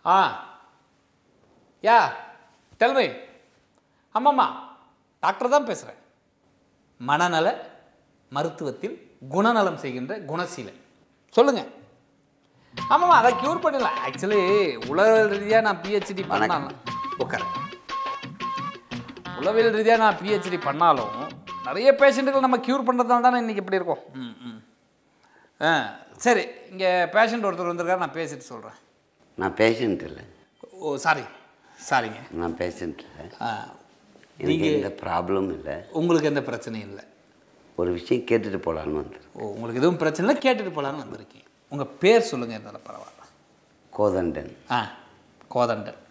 ஆ யா டெல்மை ஆமாம்மா டாக்டர் தான் பேசுகிறேன் மனநல மருத்துவத்தில் குணநலம் செய்கின்ற குணசீலன் சொல்லுங்கள் ஆமாம்மா அதை க்யூர் பண்ணிடலாம் ஆக்சுவலி உலக ரீதியாக நான் பிஹெச்டி பண்ணலாம் உட்கார உளவியல் ரீதியாக நான் பிஹெச்டி பண்ணாலும் நிறைய பேஷண்ட்டுகள் நம்ம க்யூர் பண்ணுறதுனால தானே இன்றைக்கி இப்படி இருக்கோம் ம் ம் ஆ சரி இங்கே பேஷண்ட் ஒருத்தர் வந்திருக்காரு நான் பேசிட்டு சொல்கிறேன் நான் பேஷண்ட் இல்லை ஓ சாரி சாரிங்க நான் பேஷண்ட் இல்லை ஆ, எனக்கு நீங்க எந்த ப்ராப்ளம் இல்லை உங்களுக்கு எந்த பிரச்சனையும் இல்லை ஒரு விஷயம் கேட்டுட்டு போகலான்னு வந்து ஓ உங்களுக்கு எதுவும் பிரச்சனை இல்லை கேட்டுட்டு போகலான்னு வந்திருக்கீங்க உங்கள் பேர் சொல்லுங்கள் இருந்தாலும் பரவாயில்ல கோதண்டன் ஆ கோதண்டன்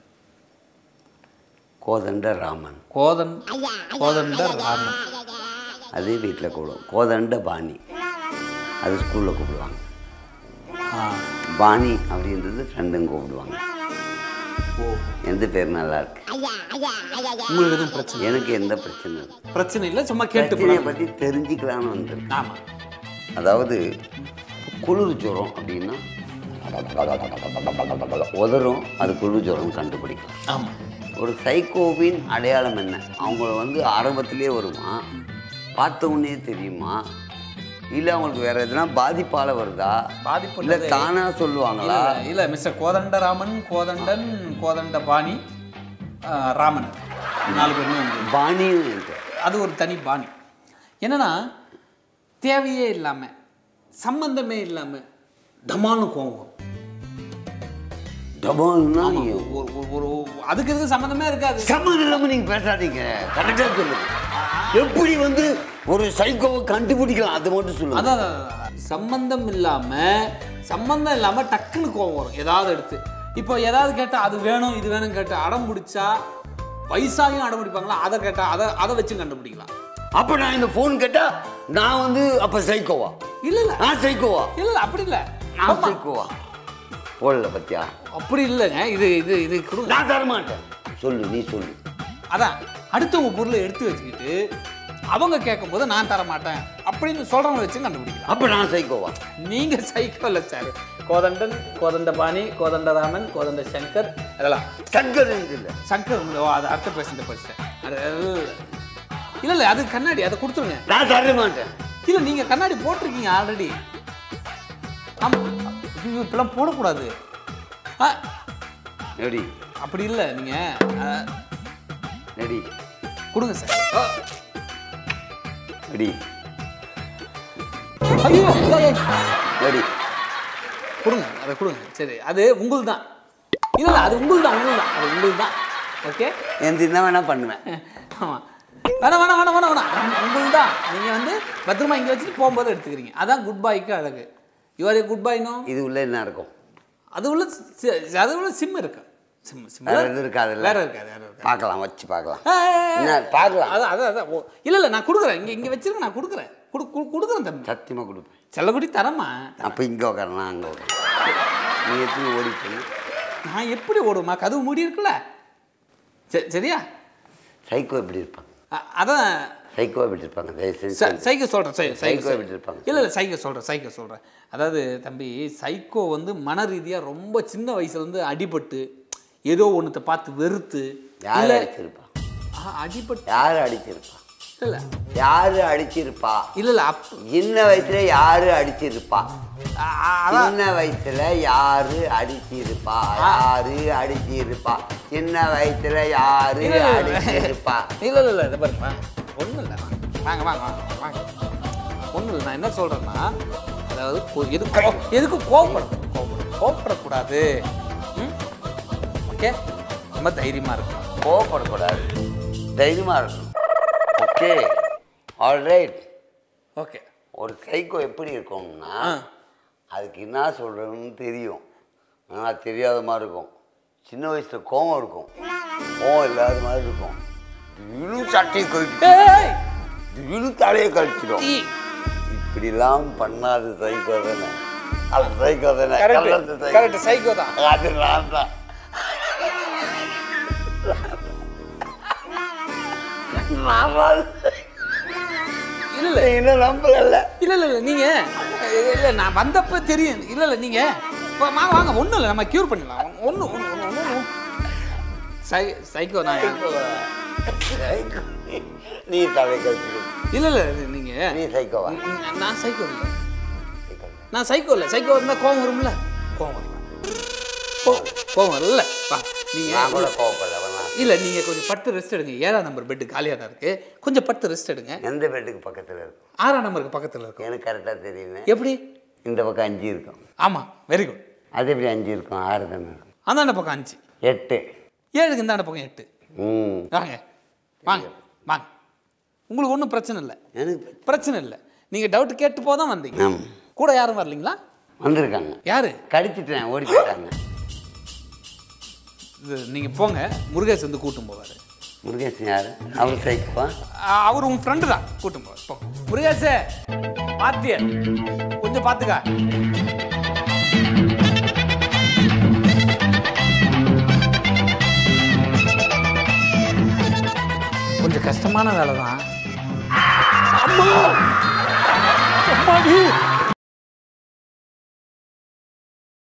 கோதண்ட ராமன் கோதன் கோதண்டர் ராமன் அதே வீட்டில் கூப்பிடுவோம் கோதண்ட பாணி அது ஸ்கூலில் கூப்பிடுவாங்க ஆ பாணி அப்படின்றது ஃப்ரெண்டுங்க கூப்பிடுவாங்க ஓ எந்த பேர் நல்லா இருக்கு உங்களுக்கு எதுவும் பிரச்சனை எனக்கு எந்த பிரச்சனை இல்லை பிரச்சனை இல்லை சும்மா கேட்டு பிரச்சனையை போகலாம் பற்றி தெரிஞ்சுக்கலான்னு வந்திருக்கேன் ஆமாம் அதாவது குளிர் ஜுரம் அப்படின்னா உதறும் அது குளிர் ஜுரம் கண்டுபிடிக்கலாம் ஆமாம் ஒரு சைக்கோவின் அடையாளம் என்ன அவங்கள வந்து ஆரம்பத்திலே வருமா பார்த்த உடனே தெரியுமா இல்லை அவங்களுக்கு வேற எதுனா பாதிப்பால வருதா பாதிப்பு இல்லை இல்லது. தானா சொல்லுவாங்களா இல்லை இல்லை மிஸ்டர் கோதண்டராமன் கோதண்டன் கோதண்ட பாணி ஆ, ராமன் நாலு பேருமே உண்டு பாணியும் இருக்கு அது ஒரு தனி பாணி என்னன்னா தேவையே இல்லாமல் சம்பந்தமே இல்லாமல் டமான்னு கோவம் வரும். டபால்னா ஒரு ஒரு- ஒரு அதுக்கு இதுக்கு சம்மந்தமே இருக்காது சம்மந்தம் இல்லாமல் நீங்கள் பேசாதீங்க கரெக்டாக சொல்லுங்க எப்படி வந்து ஒரு சைக்கோவை கண்டுபிடிக்கலாம் அதை மட்டும் சொல்லுங்க அதான் அதான், அதான். சம்பந்தம் இல்லாமல் சம்பந்தம் இல்லாமல் டக்குன்னு கோவம் வரும் ஏதாவது எடுத்து இப்போ ஏதாவது கேட்டால் அது வேணும் இது வேணும் கேட்டு அடம் பிடிச்சா வயசாயும் அடம் பிடிப்பாங்களா அதை கேட்டால் அதை அதை வச்சு கண்டுபிடிக்கலாம் அப்போ நான் இந்த ஃபோன் கேட்டால் நான் வந்து அப்போ சைக்கோவா இல்லை இல்லை நான் சைக்கோவா இல்லை இல்லை அப்படி இல்லை நான் சைக்கோவா போடல பத்தியா அப்படி இல்லைங்க இது இது இது கொடுங்க நான் தர மாட்டேன் சொல்லு நீ சொல்லு அதான் அடுத்தவங்க பொருளை எடுத்து வச்சுக்கிட்டு அவங்க கேட்கும்போது நான் தர மாட்டேன் அப்படின்னு சொல்றவங்க வச்சு கண்டுபிடிக்கலாம் அப்போ நான் சைக்கோவா நீங்க சைக்கோ இல்லை சார் கோதண்டன் கோதண்டபாணி கோதண்டராமன் கோதண்ட சங்கர் அதெல்லாம் சங்கர் இது இல்லை சங்கர் உங்களை- ஓ, அது அடுத்த பேசுகிற படிச்சேன் அது அது- இல்ல இல்ல அது கண்ணாடி அதை கொடுத்துருங்க நான் தர மாட்டேன் இல்ல நீங்க கண்ணாடி போட்டிருக்கீங்க ஆல்ரெடி ஆமா ஐயோ, இப்பெல்லாம் போடக்கூடாது ஆ, ரெடி அப்படி இல்லை நீங்க ஆ, ரெடி கொடுங்க சார் ஆ, ரெடி ஐயோ ஐயோ, ஐயோ. ரெடி கொடுங்க அதை கொடுங்க சரி அது உங்கள் தான் இல்லை இல்லை அது உங்கள் தான் உங்கள் தான் அது உங்கள் தான் ஓகே எந்த என்ன வேணா பண்ணுவேன் ஆமாம் வேணாம் வேணாம் வேணாம் வேணாம் வேணாம் உங்கள் தான் நீங்கள் வந்து பத்திரமா இங்கே வச்சுட்டு போகும்போது எடுத்துக்கிறீங்க அதான் குட் பாய்க்கு அழகு யுவர் குட் பாய்னோ இது உள்ள என்ன இருக்கும் அது உள்ள சி- அது உள்ள சிம் இருக்கு சிம் சிம் வேற எதுவும் இருக்காதுல்ல வேற இருக்காது வேற இருக்காது பார்க்கலாம் வச்சு பார்க்கலாம் ஏய், ஏய், ஏய். என்ன பார்க்கலாம் அதான் அதான் அதான் ஓ இல்லை இல்லை நான் கொடுக்குறேன் இங்கே இங்கே வச்சிருங்க நான் கொடுக்குறேன் கொடு கொடு- கொடுக்குறேன் தம்பி சத்தியமாக கொடுப்பேன் செல்லக்குடி தரமா அப்போ இங்கே உட்காரேன் நான் அங்கே உட்காரேன் நீ எத்தனை ஓடி போய் நான் எப்படி ஓடுமா கதவு மூடி இருக்குல்ல சரி சரியா சைக்கோ எப்படி இருப்பாங்க அ- அதான் சைக்கோ எப்படி இருப்பாங்க தயவு செஞ்சு ச- சொல்லு. சைக்கோ சொல்கிறேன் சை சைக்கோ சைக்கோ எப்படி இருப்பாங்க? இல்லை இல்லை சைக்கோ சொல்கிறேன் சைக்கோ சொல்கிறேன் அதாவது தம்பி சைக்கோ வந்து மன ரீதியாக ரொம்ப சின்ன வயசுலேருந்து அடிபட்டு ஏதோ ஒன்றத்தை பார்த்து வெறுத்து யார் இல்லை அடிச்சிருப்பா அடிபட்டு யார் அடிச்சிருப்பா இல்லை யாரு அடிச்சிருப்பா இல்லை இல்லை அப் சின்ன வயசுல யாரு அடிச்சிருப்பா அ- அ- அதான் சின்ன வயசுல யாரு அடிச்சிருப்பா யாரு அடிச்சிருப்பா சின்ன வயசுல யாரு இல்லை இல்லை அடிச்சிருப்பா இல்லை இல்லை இல்லை இதை பாருங்க ஒன்றும் இல்லை வாங்க வாங்க வாங்க வாங்க ஒன்றும் இல்லை நான் என்ன சொல்கிறேன்னா அதாவது கோ- எது கோ- எதுக்கு கோவப்படணும் கோவப்பட கோவப்படக்கூடாது ம் ஓகே ரொம்ப தைரியமாக இருக்கும் கோவப்படக்கூடாது தைரியமா இருக்கணும் ஓகே ஆல்ரைட் ஓகே ஒரு சைக்கோ எப்படி இருக்கும்னா ஆ. அதுக்கு என்ன சொல்கிறதுன்னு தெரியும் ஆனால் தெரியாத மாதிரி இருக்கும் சின்ன வயசுல கோவம் இருக்கும் கோவம் இல்லாத மாதிரி இருக்கும் திடீர்னு சட்டையை கழிச்சு ஏய் திடீர்னு தலையை கழிச்சிடும் ஈ. இப்படிலாம் பண்ணாது சைக்கோ தானே அது சைக்கோ தானே கரெக்ட் கள்ளத்து psycho. கரெக்ட் சைக்கோ தான் அது நான் தான் நான் தான். இல்ல இல்ல நீ இன்னும் நம்பலல்ல இல்ல இல்ல இல்ல நீங்க இல்ல நான் வந்தப்ப தெரியும் இல்ல இல்ல நீங்க வா- வாங்க வாங்க ஒன்றும் இல்லை நம்ம க்யூர் பண்ணிடலாம் ஒன்று ஒன்று ஒன்று ஒன்று சை சைக்கோ நான் சைக்கோ. நீ தலை கழிச்சு இல்லை இல்லை நீங்கள் நீ சைக்கோவா நான் சைக்கோ இல்லை நான் சைக்கோ இல்லை சைக்கோ இருந்தால் கோவம் வரும்ல கோவம் வரும் கோ- கோவம் வரும்ல வா நான் கூட நீங்கள் கோவப்படல வேணாம் இல்லை நீங்கள் கொஞ்சம் படுத்து ரெஸ்ட் எடுங்க ஏழாம் நம்பர் பெட்டு காலியாக தான் இருக்குது கொஞ்சம் படுத்து ரெஸ்ட் எடுங்க எந்த பெட்டுக்கு பக்கத்தில் இருக்கும் ஆறாம் நம்பருக்கு பக்கத்தில் இருக்கும் எனக்கு கரெக்டாக தெரியுமே எப்படி இந்த பக்கம் அஞ்சு இருக்கும் ஆமாம் வெரி குட் அது எப்படி அஞ்சு இருக்கும் ஆறு தானே இருக்கும் அந்தாண்ட பக்கம் அஞ்சு எட்டு ஏழுக்கு இந்தாண்ட பக்கம் எட்டு ம் வாங்க வாங்க வாங்க உங்களுக்கு ஒன்றும் பிரச்சனை இல்லை எனக்கு பிரச்சனை இல்லை நீங்கள் டவுட் கேட்டு போதான் வந்தீங்க ஆமாம் கூட யாரும் வரலீங்களா வந்திருக்காங்க யாரு கடிச்சிட்டேன் ஓடி போயிட்டாங்க இது நீங்கள் போங்க முருகேஷ் வந்து கூட்டும் போவார் முருகேசன் யார் அவர் சைக்கோவா அவர் உன் ஃப்ரெண்டு தான் கூட்டும் போவார் போ முருகேஷே பாத்திய கொஞ்சம் பார்த்துக்க கொஞ்சம் கஷ்டமான வேலை தான் அம்மா அம்மாடி